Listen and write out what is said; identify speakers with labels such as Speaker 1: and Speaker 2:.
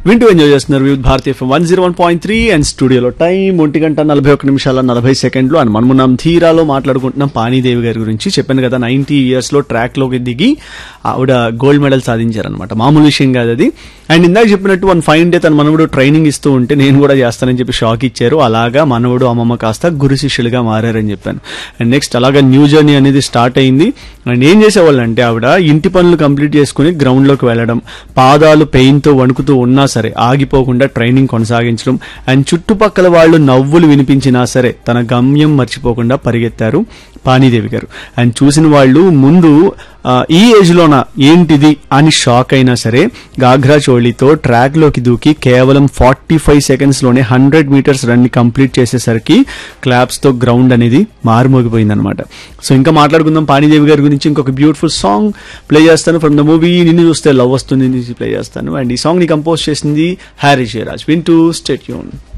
Speaker 1: వింటూ ఎంజాయ్ చేస్తున్నారు Vividh Bharatiya FM one zero one point three and స్టూడియోలో టైం ఒంటి గంట నలభై ఒక్క నిమిషాల నలభై సెకండ్లు అండ్ మనమున్నాం ధీరాలో మాట్లాడుకుంటున్నాం పానీదేవి గారి గురించి చెప్పాను కదా నైన్టీ ఇయర్స్ లో ట్రాక్ లోకి దిగి ఆవిడ గోల్డ్ మెడల్ సాధించారనమాట మామూలు విషయం కాదు అది అండ్ ఇందాక చెప్పినట్టు వన్ ఫైన్ డే తన మనవడు ట్రైనింగ్ ఇస్తూ ఉంటే నేను కూడా చేస్తానని చెప్పి షాక్ ఇచ్చారు అలాగా మనవడు అమ్మమ్మ కాస్త గురు శిష్యులుగా మారారని చెప్పాను అండ్ నెక్స్ట్ అలాగా న్యూ జర్నీ అనేది స్టార్ట్ అయింది అండ్ ఏం చేసేవాళ్ళు అంటే ఆవిడ ఇంటి పనులు కంప్లీట్ చేసుకుని గ్రౌండ్ లోకి వెళ్ళడం పాదాలు పెయిన్ తో వణుకుతూ ఉన్నా సరే ఆగిపోకుండా ట్రైనింగ్ కొనసాగించడం అండ్ చుట్టుపక్కల వాళ్ళు నవ్వులు వినిపించినా సరే తన గమ్యం మర్చిపోకుండా పరిగెత్తారు పానీదేవి గారు అండ్ చూసిన వాళ్ళు ముందు ఆ, ఈ ఏజ్ లోన ఏంటిది అని షాక్ అయినా సరే గాఘ్రా చోళీతో ట్రాక్ లోకి దూకి కేవలం ఫార్టీ ఫైవ్ సెకండ్స్ లోనే హండ్రెడ్ మీటర్స్ రన్ ని కంప్లీట్ చేసేసరికి క్లాప్స్ తో గ్రౌండ్ అనేది మారుమోగిపోయింది అనమాట సో ఇంకా మాట్లాడుకుందాం పానీదేవి గారి గురించి ఇంకొక బ్యూటిఫుల్ సాంగ్ ప్లే చేస్తాను from the movie Ninnu Chuste love వస్తుంది ప్లే చేస్తాను అండ్ ఈ సాంగ్ ని కంపోజ్ చేసింది హ్యారీ జయరాజ్ వింటూ స్టేట్ యూన్